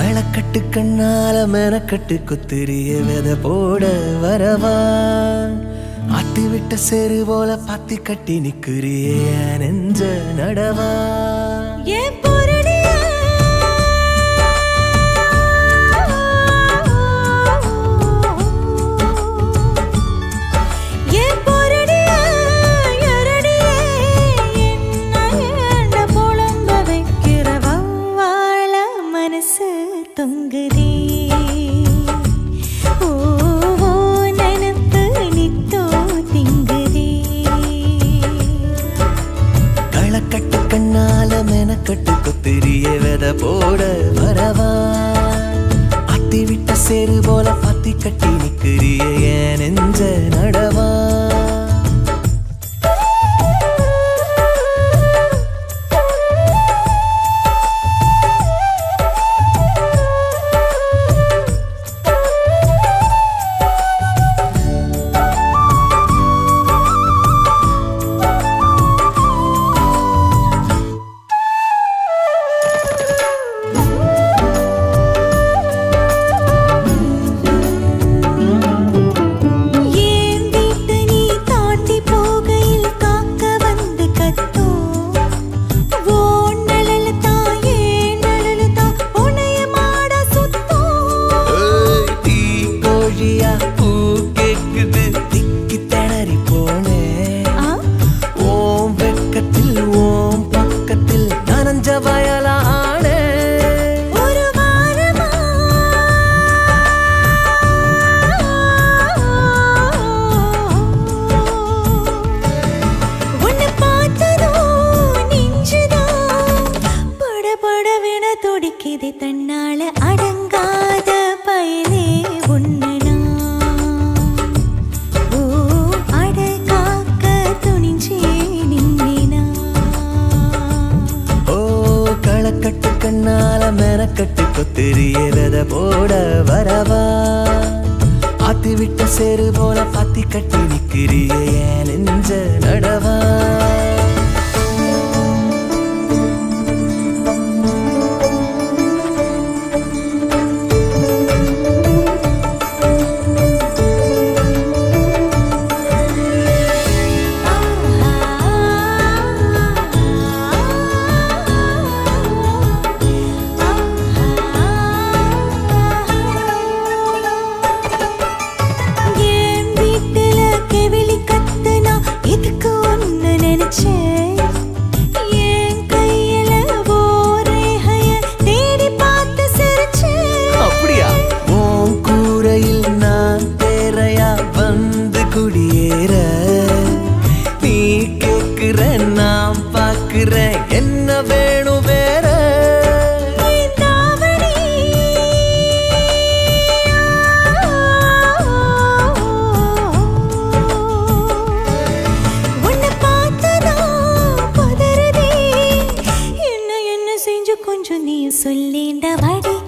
களக்கட்டு கண்ணால மெனக்கட்டு குத்திரிய வித போட வரவா ஆத்தி விட்ட செரு போல பாத்தி கட்டி நிக்கிறிய என் நெஞ்ச நடவா ஏன் பொருளிய ஏன் பொருளிய எரடிய என்ன ஏண்ட புலம்ப வைக்கிற வவ்வாழ மனசு தொங்குதே ஓ ஓ, நினைப்பு நித்தோ திங்குதே களக்கட்டு கண்ணால மெனக்கட்டு குத்திரிய வித போட வரவா ஆத்தி விட்ட செரு போல பாத்தி கட்டி நிக்கிறிய என் நெஞ்ச நடவா ஏன் வீட்டு நீ தாண்டி போகையில் காக்க வந்து கத்தோ ஓ நழலு தான் ஏன் நழலு தான் உனைய மாட சுத்தோ ஏய், தீ கோழியா பூ கேக்குது திக்கி திணறி போனேன் ஆ ஓம் வெக்கத்தில் ஓம் பக்கத்தில் நனைஞ்ச வயலானே ஒரு வாரமா உன்னை பார்த்ததோ நெஞ்சுதான் படபடவென துடிக்குது தன்னால அடங்காத பயலே உன்னனா ஓ அட காக்க துணிஞ்சே நின்னா ஓ களக்கட்டு கண்ணால மெனக்கட்டு கொத்திரிய வித போட வரவா ஆத்தி விட்ட செரு போல பாத்தி கட்டி நிக்கிறிய என் நெஞ்ச நடவா என் வீட்டுல கெவிலி கத்துனா இதுக்கு ஒண்ணு நினைச்சேன் என் கையில ஓரேகைய தேடி பார்த்து சிரிச்சேன் அப்படியா உன் கூரையில் நான் தேரையா வந்து குடியேற நீ கேக்குற நான் பாக்குறேன் என்ன வேணும் வேற என் தாவணி உன்னை பார்த்ததா பதறுதே என்ன என்ன செஞ்சு கொஞ்சம் நீ சொல்லேண்ட வடி